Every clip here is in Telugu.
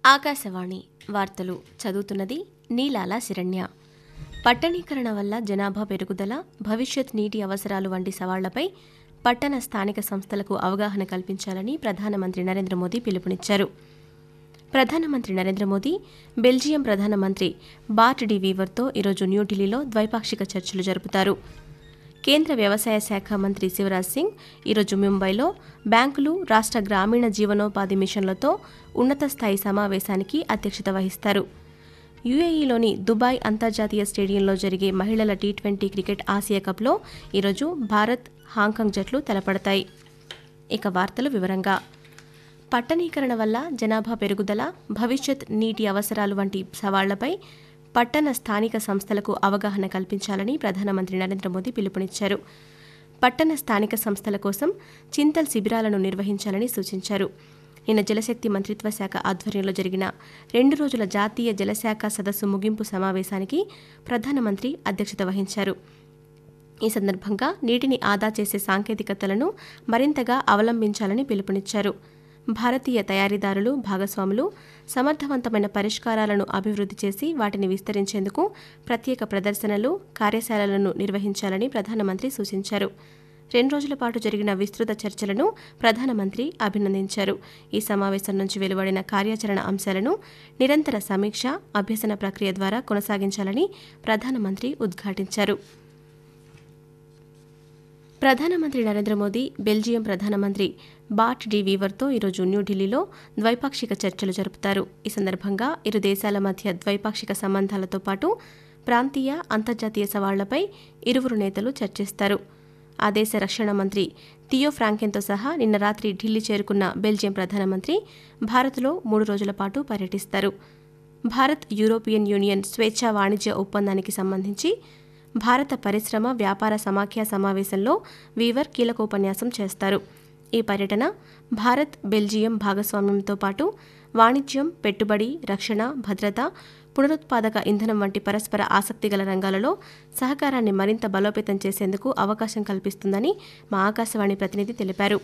ఆకాశవాణి వార్తలు చదువుతున్నది నీలాల శిరణ్య పట్టణీకరణ వల్ల జనాభా పెరుగుదల భవిష్యత్ నీటి అవసరాలు వంటి సవాళ్లపై పట్టణ స్థానిక సంస్థలకు అవగాహన కల్పించాలని ప్రధానమంత్రి నరేంద్ర మోదీ పిలుపునిచ్చారు ప్రధానమంత్రి నరేంద్ర మోదీ బెల్జియం ప్రధానమంత్రి బార్ట్ డి వీవర్తో ఈరోజు న్యూఢిల్లీలో ద్వైపాక్షిక చర్చలు జరుపుతారు కేంద్ర వ్యవసాయ శాఖ మంత్రి శివరాజ్ సింగ్ ఈరోజు ముంబైలో బ్యాంకులు రాష్ట్ర గ్రామీణ జీవనోపాధి మిషన్లతో ఉన్నత స్థాయి సమావేశానికి అధ్యక్షత వహిస్తారు యుఏఈలోని దుబాయ్ అంతర్జాతీయ స్టేడియంలో జరిగే మహిళల టీ ట్వంటీ క్రికెట్ ఆసియా కప్లో ఈరోజు భారత్ హాంకాంగ్ జట్లు తలపడతాయి ఇక వార్తలు వివరంగా పట్టణీకరణ వల్ల జనాభా పెరుగుదల భవిష్యత్ నీటి అవసరాలు వంటి సవాళ్లపై పట్టణ స్థానిక సంస్థలకు అవగాహన కల్పించాలని ప్రధానమంత్రి నరేంద్ర మోదీ పిలుపునిచ్చారు పట్టణ స్థానిక సంస్థల కోసం చింతల్ శిబిరాలను నిర్వహించాలని సూచించారు నిన్న జలశక్తి మంత్రిత్వ శాఖ ఆధ్వర్యంలో జరిగిన రెండు రోజుల జాతీయ జలశాఖ సదస్సు ముగింపు సమావేశానికి ప్రధానమంత్రి అధ్యక్షత వహించారు ఈ సందర్భంగా నీటిని ఆదా చేసే సాంకేతికతలను మరింతగా అవలంబించాలని పిలుపునిచ్చారు భారతీయ తయారీదారులు భాగస్వాములు సమర్థవంతమైన పరిష్కారాలను అభివృద్ధి చేసి వాటిని విస్తరించేందుకు ప్రత్యేక ప్రదర్శనలు కార్యశాలలను నిర్వహించాలని ప్రధానమంత్రి సూచించారు రెండు రోజుల పాటు జరిగిన విస్తృత చర్చలను ప్రధానమంత్రి అభినందించారు ఈ సమావేశం నుంచి వెలువడిన కార్యాచరణ అంశాలను నిరంతర సమీక్ష అభ్యసన ప్రక్రియ ద్వారా కొనసాగించాలని ప్రధానమంత్రి ఉద్ఘాటించారు ప్రధానమంత్రి నరేంద్ర మోదీ బెల్జియం ప్రధానమంత్రి బాట్ డి వీవర్తో ఈరోజు న్యూఢిల్లీలో ద్వైపాక్షిక చర్చలు జరుపుతారు ఈ సందర్భంగా ఇరు దేశాల మధ్య ద్వైపాక్షిక సంబంధాలతో పాటు ప్రాంతీయ అంతర్జాతీయ సవాళ్లపై ఇరువురు నేతలు చర్చిస్తారు ఆ దేశ రక్షణ మంత్రి థియో ఫ్రాంకెన్తో సహా నిన్న రాత్రి ఢిల్లీ చేరుకున్న బెల్జియం ప్రధానమంత్రి భారత్లో మూడు రోజుల పాటు పర్యటిస్తారు భారత్ యూరోపియన్ యూనియన్ స్వేచ్ఛా వాణిజ్య ఒప్పందానికి సంబంధించి భారత పరిశ్రమ వ్యాపార సమాఖ్య సమావేశంలో వీవర్ కీలకోపన్యాసం చేస్తారు ఈ పర్యటన భారత్ బెల్జియం భాగస్వామ్యంతో పాటు వాణిజ్యం పెట్టుబడి రక్షణ భద్రత పునరుత్పాదక ఇంధనం వంటి పరస్పర ఆసక్తిగల రంగాలలో సహకారాన్ని మరింత బలోపేతం చేసేందుకు అవకాశం కల్పిస్తుందని మా ఆకాశవాణి ప్రతినిధి తెలిపారు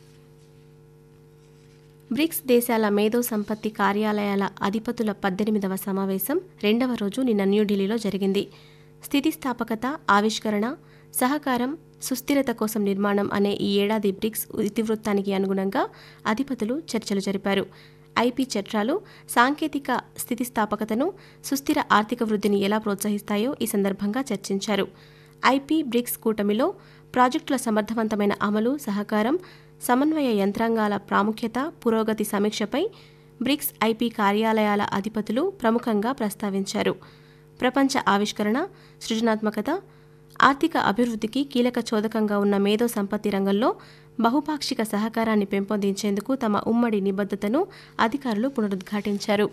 బ్రిక్స్ దేశాల మేధో సంపత్తి కార్యాలయాల అధిపతుల పద్దెనిమిదవ సమావేశం రెండవ రోజు నిన్న న్యూఢిల్లీలో జరిగింది స్థితిస్థాపకత ఆవిష్కరణ సహకారం సుస్థిరత కోసం నిర్మాణం అనే ఈ ఏడాది బ్రిక్స్ ఇతివృత్తానికి అనుగుణంగా అధిపతులు చర్చలు జరిపారు ఐపీ చట్టాలు సాంకేతిక స్థితిస్థాపకతను సుస్థిర ఆర్థిక వృద్ధిని ఎలా ప్రోత్సహిస్తాయో ఈ సందర్భంగా చర్చించారు ఐపీ బ్రిక్స్ కూటమిలో ప్రాజెక్టుల సమర్థవంతమైన అమలు సహకారం సమన్వయ యంత్రాంగాల ప్రాముఖ్యత పురోగతి సమీక్షపై బ్రిక్స్ ఐపీ కార్యాలయాల అధిపతులు ప్రముఖంగా ప్రస్తావించారు ప్రపంచ ఆవిష్కరణ సృజనాత్మకత ఆర్థిక అభివృద్ధికి కీలక చోదకంగా ఉన్న మేధో సంపత్తి రంగంలో బహుపాక్షిక సహకారాన్ని పెంపొందించేందుకు తమ ఉమ్మడి నిబద్ధతను అధికారులు పునరుద్ఘాటించారు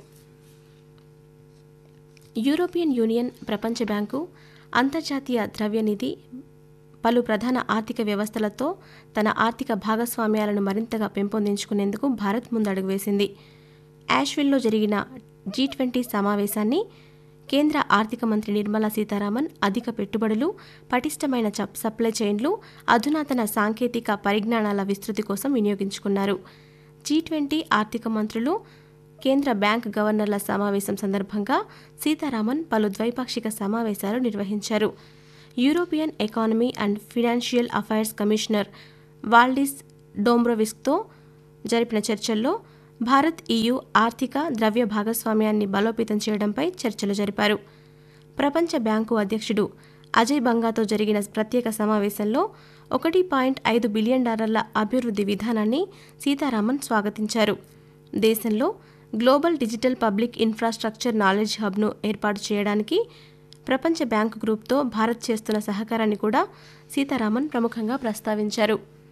యూరోపియన్ యూనియన్ ప్రపంచ బ్యాంకు అంతర్జాతీయ ద్రవ్యనిధి పలు ప్రధాన ఆర్థిక వ్యవస్థలతో తన ఆర్థిక భాగస్వామ్యాలను మరింతగా పెంపొందించుకునేందుకు భారత్ ముందడుగు వేసింది యాష్విల్లో జరిగిన జీ ట్వంటీ సమావేశాన్ని కేంద్ర ఆర్థిక మంత్రి నిర్మలా సీతారామన్ అధిక పెట్టుబడులు పటిష్టమైన చప్ సప్లై చైన్లు అధునాతన సాంకేతిక పరిజ్ఞానాల విస్తృతి కోసం వినియోగించుకున్నారు జీ ట్వంటీ ఆర్థిక మంత్రులు కేంద్ర బ్యాంక్ గవర్నర్ల సమావేశం సందర్భంగా సీతారామన్ పలు ద్వైపాక్షిక సమావేశాలు నిర్వహించారు European economy and financial affairs commissioner Valdis డోమ్రోవిస్క్తో జరిపిన చర్చల్లో భారత్ ఈయు ఆర్థిక ద్రవ్య భాగస్వామ్యాన్ని బలోపేతం చేయడంపై చర్చలు జరిపారు ప్రపంచ బ్యాంకు అధ్యక్షుడు అజయ్ బంగాతో జరిగిన ప్రత్యేక సమావేశంలో ఒకటి పాయింట్ ఐదు బిలియన్ డాలర్ల అభివృద్ధి విధానాన్ని సీతారామన్ స్వాగతించారు దేశంలో global digital public infrastructure knowledge హబ్ను ఏర్పాటు చేయడానికి ప్రపంచ బ్యాంకు గ్రూప్తో భారత్ చేస్తున్న సహకారాన్ని కూడా సీతారామన్ ప్రముఖంగా ప్రస్తావించారు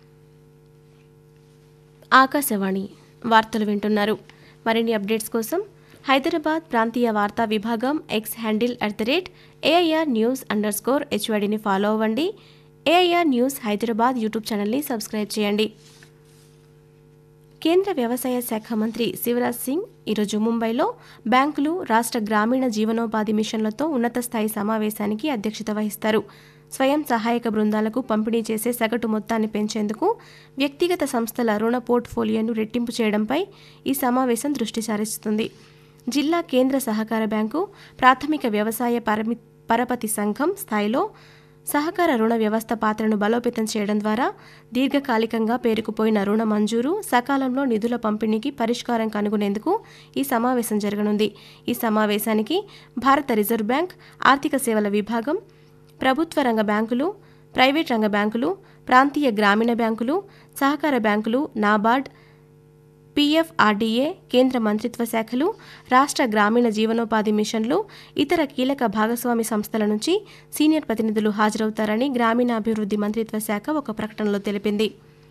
ఆకాశవాణి వార్తలు వింటున్నారు మరిన్ని అప్డేట్స్ కోసం హైదరాబాద్ ప్రాంతీయ వార్తా విభాగం X handle at the rate AIR news underscore స్కోర్ హెచ్వైడిని ఫాలో అవ్వండి ఏఐఆర్ న్యూస్ హైదరాబాద్ యూట్యూబ్ ఛానల్ని సబ్స్క్రైబ్ చేయండి కేంద్ర వ్యవసాయ శాఖ మంత్రి శివరాజ్ సింగ్ ఈరోజు ముంబైలో బ్యాంకులు రాష్ట్ర గ్రామీణ జీవనోపాధి మిషన్లతో ఉన్నత స్థాయి సమావేశానికి అధ్యక్షత వహిస్తారు స్వయం సహాయక బృందాలకు పంపిణీ చేసే సగటు మొత్తాన్ని పెంచేందుకు వ్యక్తిగత సంస్థల రుణ పోర్ట్ఫోలియోను రెట్టింపు చేయడంపై ఈ సమావేశం దృష్టి సారిస్తుంది జిల్లా కేంద్ర సహకార బ్యాంకు ప్రాథమిక వ్యవసాయ పరమి పరపతి సంఘం స్థాయిలో సహకార రుణ వ్యవస్థ పాత్రను బలోపేతం చేయడం ద్వారా దీర్ఘకాలికంగా పేరుకుపోయిన రుణ మంజూరు సకాలంలో నిధుల పంపిణీకి పరిష్కారం కనుగొనేందుకు ఈ సమావేశం జరగనుంది ఈ సమావేశానికి భారత రిజర్వ్ బ్యాంక్ ఆర్థిక సేవల విభాగం ప్రభుత్వ రంగ బ్యాంకులు ప్రైవేట్ రంగ బ్యాంకులు ప్రాంతీయ గ్రామీణ బ్యాంకులు సహకార బ్యాంకులు నాబార్డ్ పీఎఫ్ఆర్డీఏ కేంద్ర మంత్రిత్వ శాఖలు రాష్ట్ర గ్రామీణ జీవనోపాధి మిషన్లు ఇతర కీలక భాగస్వామి సంస్థల నుంచి సీనియర్ ప్రతినిధులు హాజరవుతారని గ్రామీణాభివృద్ధి మంత్రిత్వ శాఖ ఒక ప్రకటనలో తెలిపింది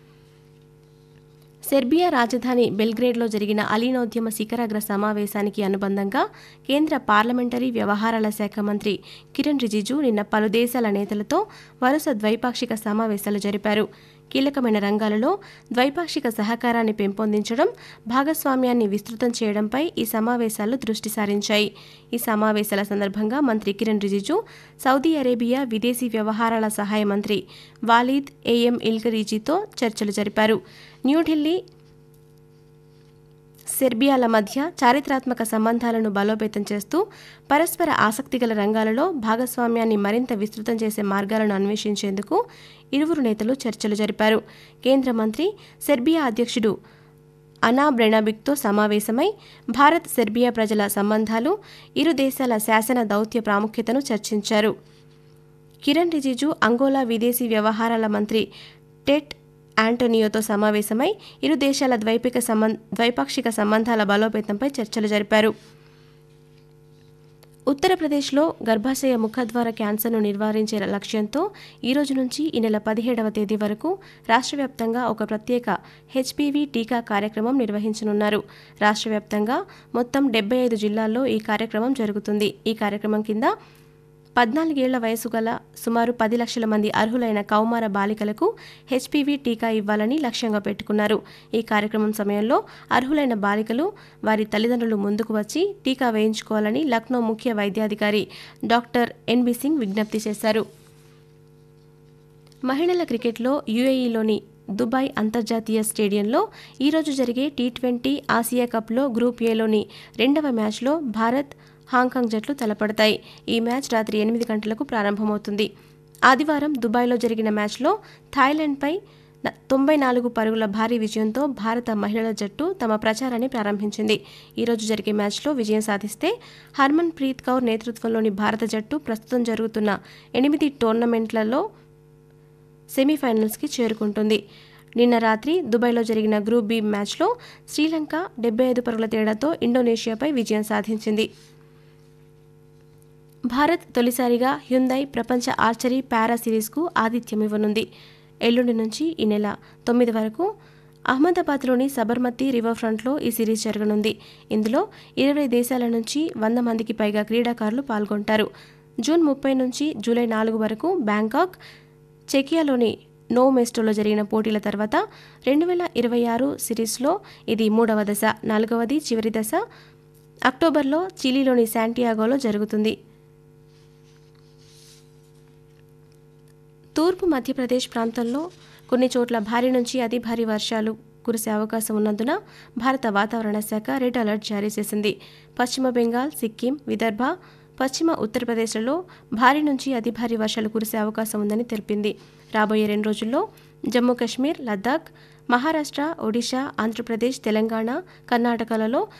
సెర్బియా రాజధాని బెల్గ్రేడ్లో జరిగిన అలీనోద్యమ శిఖరాగ్ర సమావేశానికి అనుబంధంగా కేంద్ర పార్లమెంటరీ వ్యవహారాల శాఖ మంత్రి కిరణ్ రిజిజు నిన్న పలు దేశాల నేతలతో వరుస ద్వైపాక్షిక సమావేశాలు జరిపారు కీలకమైన రంగాలలో ద్వైపాక్షిక సహకారాన్ని పెంపొందించడం భాగస్వామ్యాన్ని విస్తృతం చేయడంపై ఈ సమావేశాలు దృష్టి సారించాయి ఈ సమావేశాల సందర్భంగా మంత్రి కిరణ్ రిజిజు సౌదీ అరేబియా విదేశీ వ్యవహారాల సహాయ మంత్రి వాలీద్ ఏఎం ఇల్కరీజీతో చర్చలు జరిపారు న్యూఢిల్లీ సెర్బియాల మధ్య చారిత్రాత్మక సంబంధాలను బలోపేతం చేస్తూ పరస్పర ఆసక్తిగల రంగాలలో భాగస్వామ్యాన్ని మరింత విస్తృతం చేసే మార్గాలను అన్వేషించేందుకు ఇరువురు నేతలు చర్చలు జరిపారు కేంద్ర మంత్రి సెర్బియా అధ్యక్షుడు అనా బ్రెనాబిక్తో సమావేశమై భారత్ సెర్బియా ప్రజల సంబంధాలు ఇరు దేశాల శాసన దౌత్య ప్రాముఖ్యతను చర్చించారు కిరణ్ రిజిజు అంగోలా విదేశీ వ్యవహారాల మంత్రి టెట్ యాంటోనియోతో సమావేశమై ఇరు దేశాల ద్వైపిక సంబం ద్వైపాక్షిక సంబంధాల బలోపేతంపై చర్చలు జరిపారు ఉత్తరప్రదేశ్లో గర్భాశయ ముఖద్వార క్యాన్సర్ను నివారించే లక్ష్యంతో ఈ రోజు నుంచి ఈ నెల పదిహేడవ తేదీ వరకు రాష్ట్ర వ్యాప్తంగా ఒక ప్రత్యేక హెచ్పివి టీకా కార్యక్రమం నిర్వహించనున్నారు రాష్ట్ర వ్యాప్తంగా మొత్తం డెబ్బై ఐదు జిల్లాల్లో ఈ కార్యక్రమం జరుగుతుంది ఈ కార్యక్రమం కింద పద్నాలుగేళ్ల వయసు గల సుమారు పది లక్షల మంది అర్హులైన కౌమార బాలికలకు హెచ్పివి టీకా ఇవ్వాలని లక్ష్యంగా పెట్టుకున్నారు ఈ కార్యక్రమం సమయంలో అర్హులైన బాలికలు వారి తల్లిదండ్రులు ముందుకు వచ్చి టీకా వేయించుకోవాలని లక్నో ముఖ్య వైద్యాధికారి డాక్టర్ ఎన్బి సింగ్ విజ్ఞప్తి చేశారు మహిళల క్రికెట్లో యుఏఈలోని దుబాయ్ అంతర్జాతీయ స్టేడియంలో ఈరోజు జరిగే టీ ట్వంటీ ఆసియా కప్లో గ్రూప్ ఏలోని రెండవ మ్యాచ్లో భారత్ హాంకాంగ్ జట్లు తలపడతాయి ఈ మ్యాచ్ రాత్రి ఎనిమిది గంటలకు ప్రారంభమవుతుంది ఆదివారం దుబాయ్లో జరిగిన మ్యాచ్లో థాయిలాండ్పై న- తొంభై నాలుగు పరుగుల భారీ విజయంతో భారత మహిళల జట్టు తమ ప్రచారాన్ని ప్రారంభించింది ఈరోజు జరిగే మ్యాచ్లో విజయం సాధిస్తే హర్మన్ ప్రీత్ కౌర్ నేతృత్వంలోని భారత జట్టు ప్రస్తుతం జరుగుతున్న ఎనిమిది టోర్నమెంట్లలో సెమీఫైనల్స్కి చేరుకుంటుంది నిన్న రాత్రి దుబాయ్లో జరిగిన గ్రూప్ బి మ్యాచ్లో శ్రీలంక డెబ్బై ఐదు పరుగుల తేడాతో ఇండోనేషియాపై విజయం సాధించింది భారత్ తొలిసారిగా హ్యుందై ప్రపంచ ఆర్చరీ పారా సిరీస్కు ఆతిథ్యం ఇవ్వనుంది ఎల్లుండి నుంచి ఈ నెల తొమ్మిది వరకు అహ్మదాబాద్లోని సబర్మతి రివర్ ఫ్రంట్లో ఈ సిరీస్ జరగనుంది ఇందులో ఇరవై దేశాల నుంచి వంద మందికి పైగా క్రీడాకారులు పాల్గొంటారు జూన్ ముప్పై నుంచి జూలై నాలుగు వరకు బ్యాంకాక్ చెకియాలోని నో మెస్టోలో జరిగిన పోటీల తర్వాత రెండు వేల ఇరవై ఆరు సిరీస్లో ఇది మూడవ దశ నాలుగవది చివరి దశ అక్టోబర్లో చిలీలోని శాంటియాగోలో జరుగుతుంది తూర్పు మధ్యప్రదేశ్ ప్రాంతంలో కొన్ని చోట్ల భారీ నుంచి అతి భారీ వర్షాలు కురిసే అవకాశం ఉన్నందున భారత వాతావరణ శాఖ రెడ్ అలర్ట్ జారీ చేసింది పశ్చిమ బెంగాల్ సిక్కిం విదర్భ పశ్చిమ ఉత్తరప్రదేశ్లలో భారీ నుంచి అతి భారీ వర్షాలు కురిసే అవకాశం ఉందని తెలిపింది రాబోయే రెండు రోజుల్లో జమ్మూ కాశ్మీర్ లద్దాఖ్ మహారాష్ట్ర ఒడిశా ఆంధ్రప్రదేశ్ తెలంగాణ కర్ణాటకలలో